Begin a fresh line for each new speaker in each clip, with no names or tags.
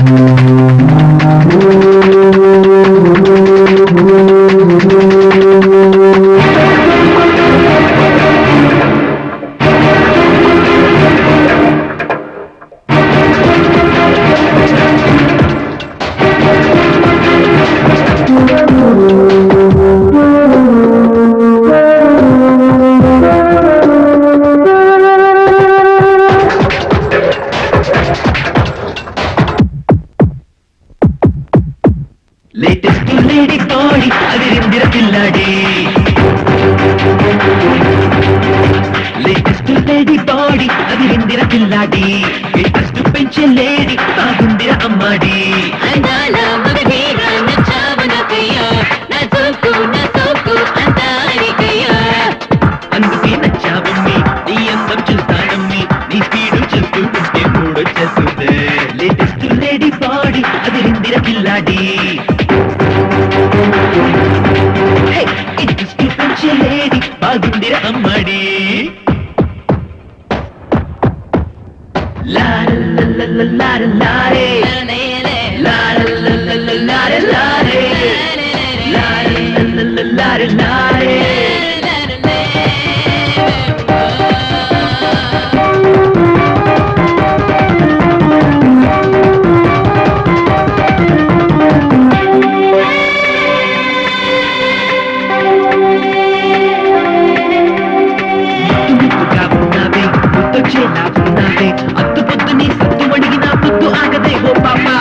latest lady తోడి అది రిందిర పిల్లాడి లేటెస్ట్ లేడీ తోడి అది రిందిర పిల్లాడి లేటెస్ట్ పెంచే లేడీ తాగుందిర అమ్మాడి
అందాల మగధీర నచ్చావు నాకయ్యా నా సోకు నా సోకు అందానికయ్యా
అందుకే నచ్చావమ్మి నీ అందం చూస్తానమ్మి నీ స్పీడు చూస్తూ ఉంటే మూడొచ్చేస్తుంది లేటెస్ట్ లేడీ బాడీ అది రిందిర పిల్లాడి ఇంట్రెస్ట్ పెంచే లేడీ బాగుందిర అమ్మాడి లారే లారే లారే లారే ముద్దుగా ఉన్నావే ముద్దొచ్చేలా ఉన్నావే అద్దు పొద్దు నీ సత్తు అడిగిన పొద్దు ఆగదే ఓ పాపా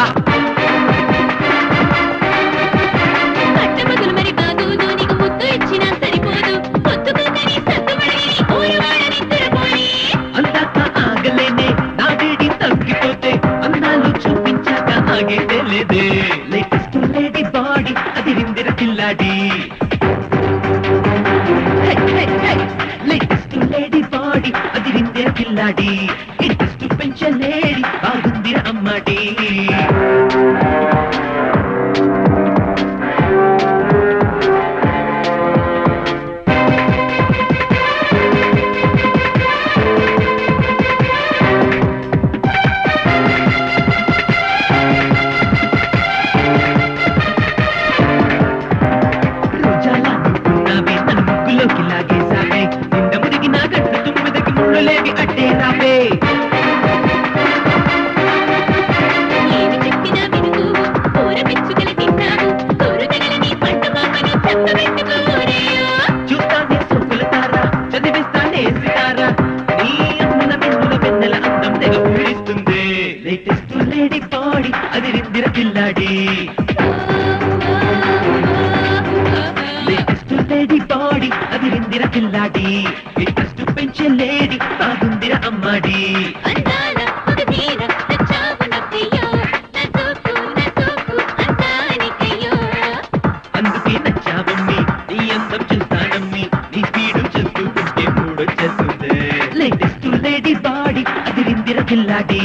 పట్టమతులు మరి కాదూదు నీకు ముద్దు ఇచ్చినా సరిపోదు పొద్దుకోకని సత్తుమడిని ఊరవాడని తిరపోయి
అందాక ఆగలేనే నా వేడి తగ్గిపోతే అందాలు చూపించాక ఆగేదే లేదే లేటెస్ట్ లేడీ బాడీ అది రిందిర పిల్లాడి లేటెస్ట్ లేడీ బాడీ అది రిందిర పిల్లాడి ఇంట్రెస్ట్ పెంచే లేడీ బాగుందిర అమ్మాడి రోజాలా నువ్వున్నావే నన్ను ముగ్గులోకి లాగేశావే నిండ ముదిగి నా గట్టు తుమ్మిదకి ముళ్ళులేవి అడ్డే రావే
ఏమి చెప్పినా వినుకు కూర పిచ్చుకలు తిన్నావు కూరగలని పంట మామని చంపబెట్టుకోరేయో
చూస్తానే సొక్కుల తారా చదివిస్తానే సితారా నీ అమ్ముల వెన్నుల వెన్నెల అందం తెగ ఊరిస్తుంది లేటెస్ట్ లేడీ బాడీ అది రిందిర పిల్లాడి లేటెస్ట్ లేడీ బాడీ అది రిందిర పిల్లాడి లేటెస్ట్ పెంచే లేడీ బాగుందిర అమ్మాడి
అందాల మగధీర నచ్చావు నాకయ్యా నా సోకు నా సోకు అందానికయ్యో
అందుకే నచ్చావమ్మి నీ అందం చూస్తానమ్మి నీ స్పీడు చూస్తూ ఉంటే మూడొచ్చేస్తుంది లేటెస్ట్ లేడీ బాడీ అది రిందిర పిల్లాడి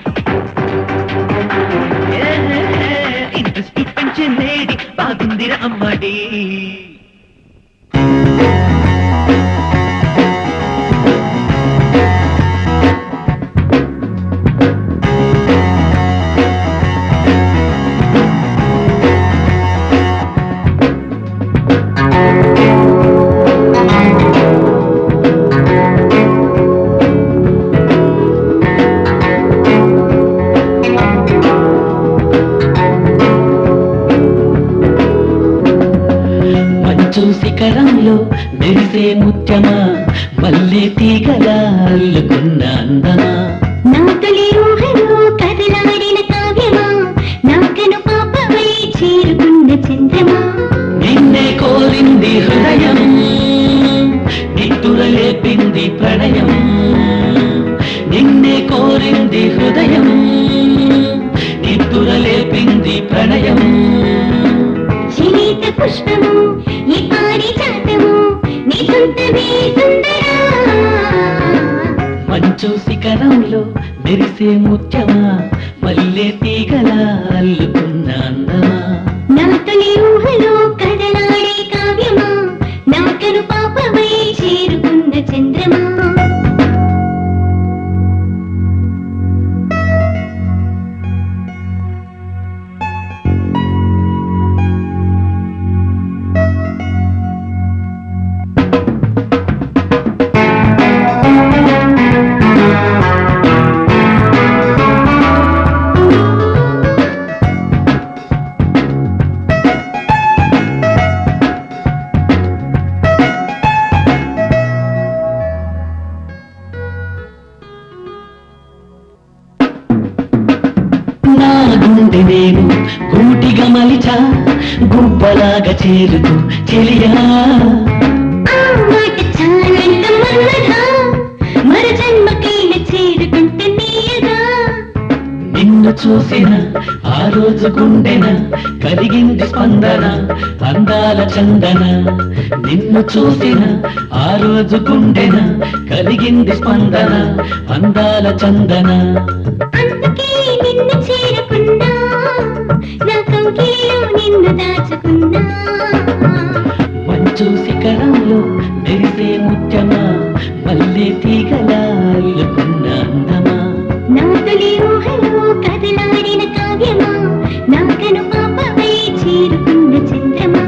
ఇంట్రెస్ట్ పెంచే లేడీ బాగుందిర అమ్మాడి మంచు శిఖరంలో మెరిసే ముత్యమా మల్లె తీగలా అల్లుకున్న అందమా
నా తొలి ఊహలో కదలాడిన కావ్యమా నాకను పాపమై చేరుకున్న చంద్రమా
నిన్నే కోరింది హృదయం నిద్దురలేపింది ప్రణయం నిన్నే కోరింది హృదయం నిద్దురలేపింది ప్రణయం
శీత పుష్పము ఈ పారిజాతము నీ సొంతమే సుందరా
మంచు శిఖరంలో మెరిసే ముత్యమా మల్లె తీగలా అల్లుకున్న అందమా
నా తొలి ఊహలో కదలాడే కావ్యమా నాకను పాపమై చేరుకున్న చంద్రమా
గుండె నేను గూటిగా మలిచా గుబ్బలాగా చేరుతూ చెలియా
ఆ మాట చాలంట మన్నదా మర జన్మకైన చేరుకుంటే నీయగా
నిన్ను చూసిన ఆ రోజు గుండెన కలిగింది స్పందన అందాల చందన నిన్ను చూసిన ఆ రోజు గుండెన కలిగింది స్పందన అందాల చందన
అందుకే నిన్ను చేరుకున్నా నా కౌగిలిలో నిన్ను దాచుకున్నా
మంచు శిఖరంలో మెరిసే ముత్యమా మళ్ళీ తీగలా అల్లుకున్న అందమా
నా తొలి ఊహలో కదలాడిన కావ్యమా నా కను పాపవై చేరుకున్న చంద్రమా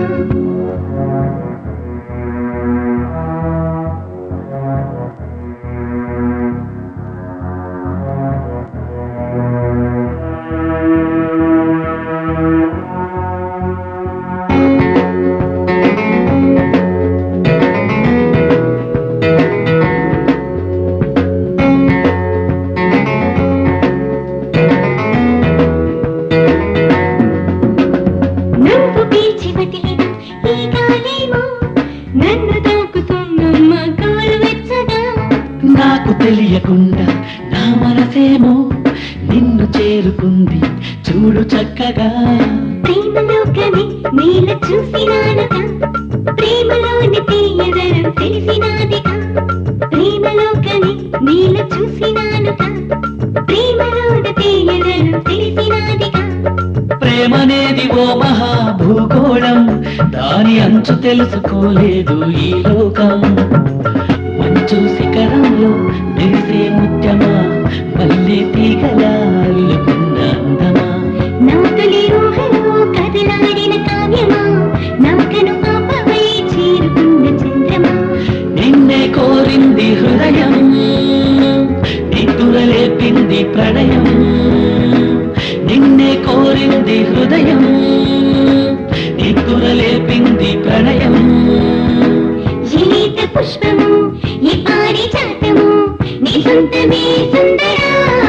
నువ్వు పీల్చి వదిలిన ఈ గాలేమో నన్ను తాకుతున్న మగాలు వెచ్చగా
నాకు తెలియకుండా నా మనసేమో నిన్ను చేరుకుంది చూడు చక్కగా
ప్రేమలోకని నీల చూసినానట ప్రేమలోని తీయదనం తెలిసినాదిగా ప్రేమలోకని నీల చూసినానట ప్రేమలోని తీయదనం తెలిసినాదిగా
ప్రేమనేది ఓ మహాభూగోళం దాని అంచు తెలుసుకోలేదు ఈ లోకం మంచు శిఖరంలో మెరిసే ముత్యమా మళ్ళీ తీగలా అల్లుకున్న అందమా
నా తొలి ఊహలో కదలాడిన కావ్యమా నా కను పాపవై చేరుకున్న చంద్రమా
నిన్నే కోరింది హృదయం నిద్దురలేపింది ప్రణయం నిన్నే కోరింది హృదయం నిద్దురలేపింది ప్రణయం
జీవిత పుష్పము ఈ పారిజాతము నీ సొంతమే సుందరా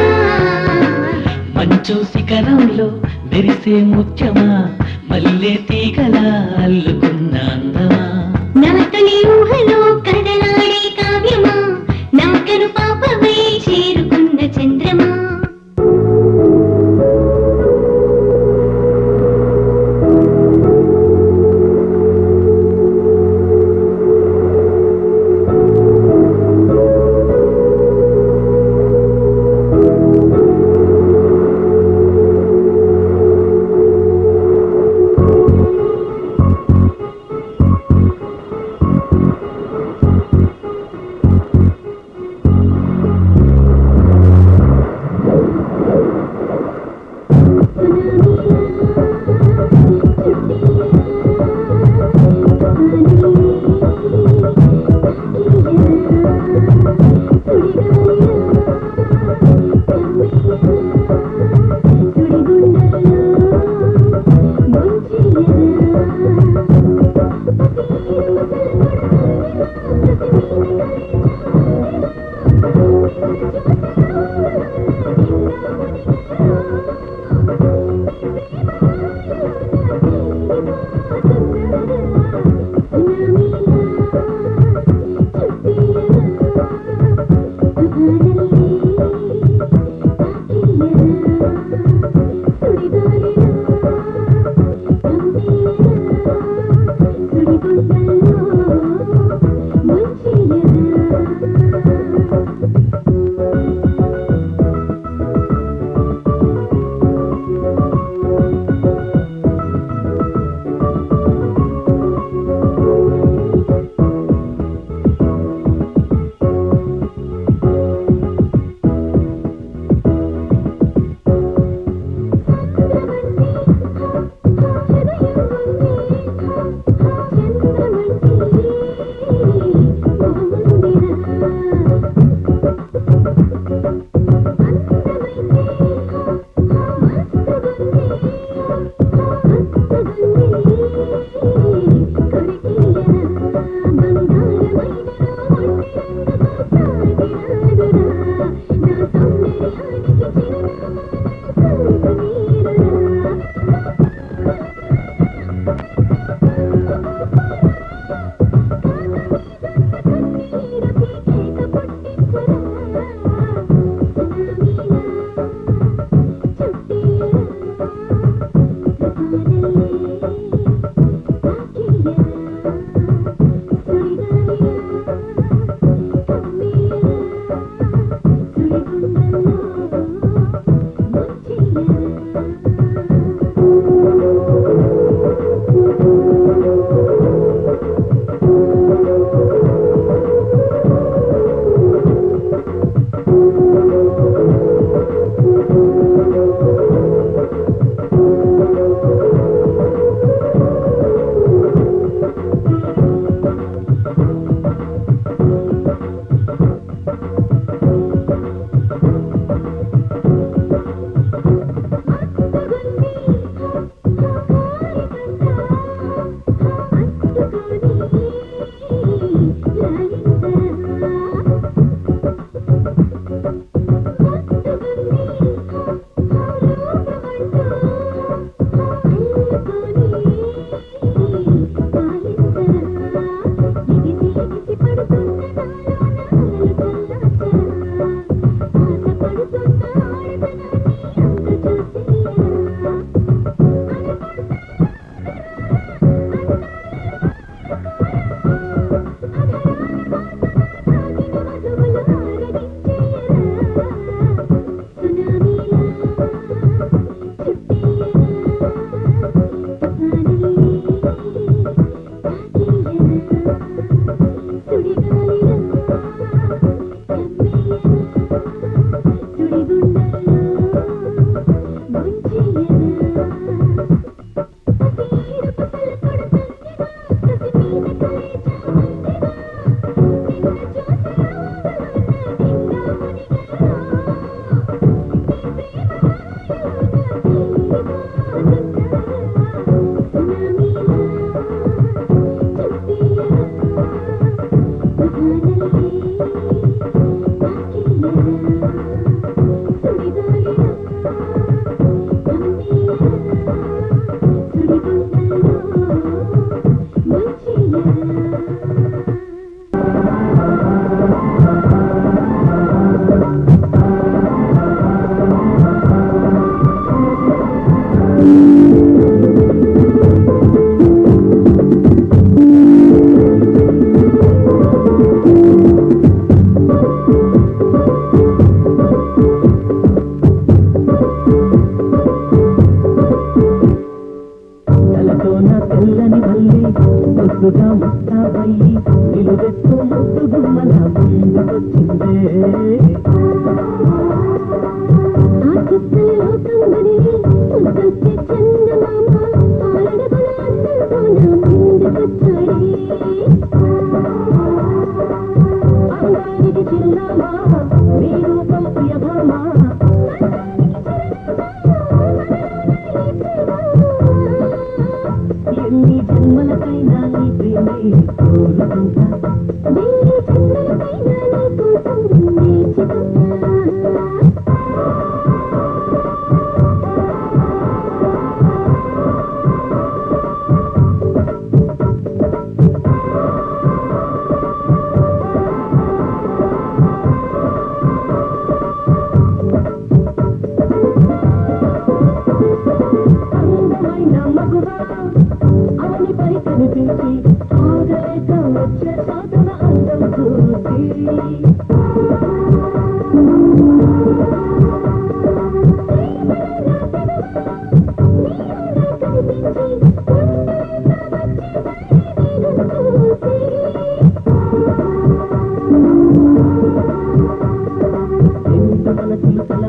మంచు శిఖరంలో మెరిసే ముత్యమా మల్లె తీగలా అల్లుకున్న అందమా
నా తొలి ఊహలో కదలాడే కావ్యమా నా కను పాపవై చేరుకున్న చంద్రమా నా సౌందర్యానికి చిరునామా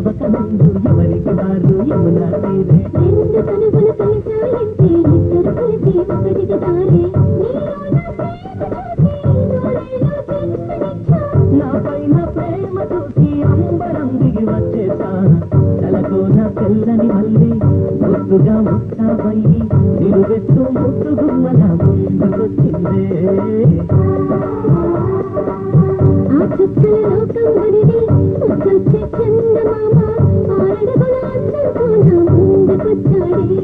తవ్వకముందు ఎవరికి వారు యమునా తీరే
రెండు కనుగొలు కలిసాయంటే ఇద్దరు కలిసి ఒకటిగా తారే
నా పైన ప్రేమ చూసి అంబరం దిగి వచ్చేసా తలకోన తెల్లని మళ్ళీ ముద్దుగా ముస్తాబయ్యి నిలువెత్తు ముద్దు గుమ్మల ముందుకొచ్చిందే
ఆ చుక్కల లోకం వదిలి ముద్దొచ్చే చందమామ ఆరడుగుల అందంతో నా ముందుకొచ్చాడే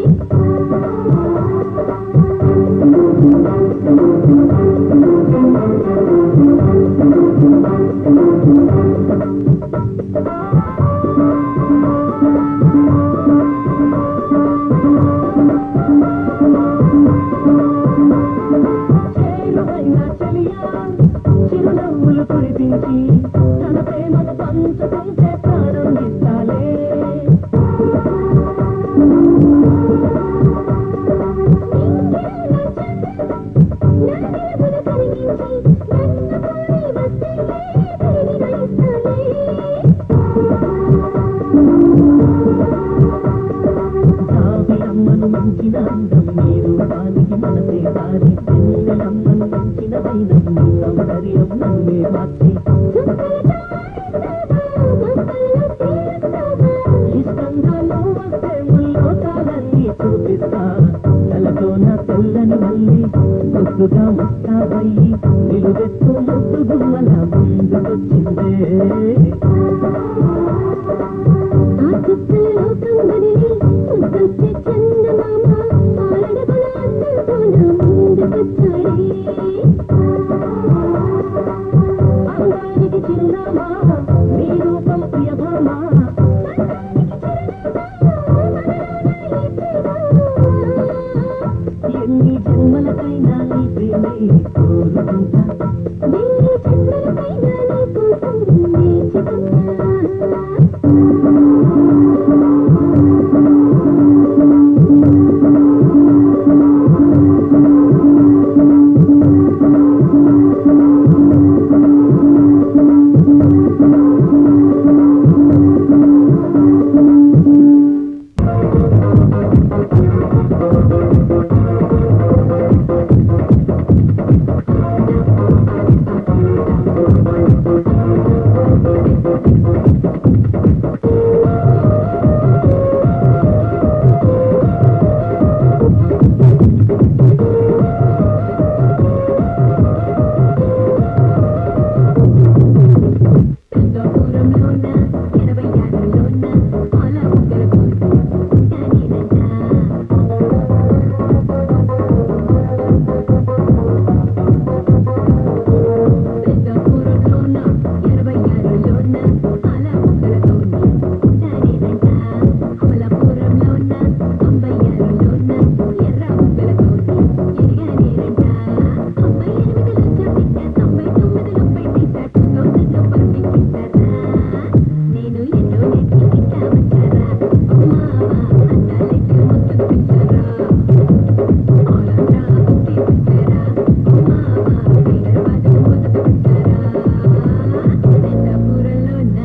చేరువైన చెలియా చిరునవ్వులు కురిపించి తన ప్రేమను పంచుకుంటే ప్రాణం ఇస్తాలే
నన్ను కరిగించి నన్ను కోరి వస్తే తిరిగి ఇస్తానే
సావిరమ్మను మించిన అందం నీ రూపానికి మనసే దారి వెన్నెలమ్మను మించిన వైనం నీ సౌందర్యం నన్నే మార్చి ఇష్టంగా నువ్వు వస్తే ముల్లోకాలన్నీ చూపిస్తా తలతోన తెల్లని మళ్ళీ ముద్దుగా ముస్తాబయ్యి నిలువెత్తు ముద్దు గుమ్మల ముందుకొచ్చిందే
ఆ చుక్కల లోకం వదిలి ముద్దొచ్చే చందమామ ఆరడుగుల అందంతో నా ముందుకొచ్చాడే
అందానికి చిరునామా నీ రూపం ప్రియభామా ఎన్ని జన్మలకైనా నీ ప్రేమే కోరుకుంటా
వెయ్యి జన్మలకైనా నీ కోసం వేచుకున్నా పెద్దపురంలోన ఇరవై ఆరులోన పాల ముగ్గలతో నానేనంట పెద్దపురంలోన ఇరవై ఆరులోన పాల ముగ్గలతో నానేనంట అమలాపురంలోన తొంభై ఆరులోన ఎర్ర ముగ్గలతో ఎరిగానేనంట తొంభై ఎనిమిదిలో చెప్పిన తొంభై తొమ్మిదిలో పెట్టిన టూ థౌసండ్లో పర్మిటిస్తారా నేను ఎన్నో నెట్టికి వచ్చారా మావా అందాలెట్టు ముద్దు పెంచారా ఆలంద్రా ముద్దు పెట్టారా మావా హైదరాబాద్ ముద్దు పెట్టారా పెద్దపురంలో నా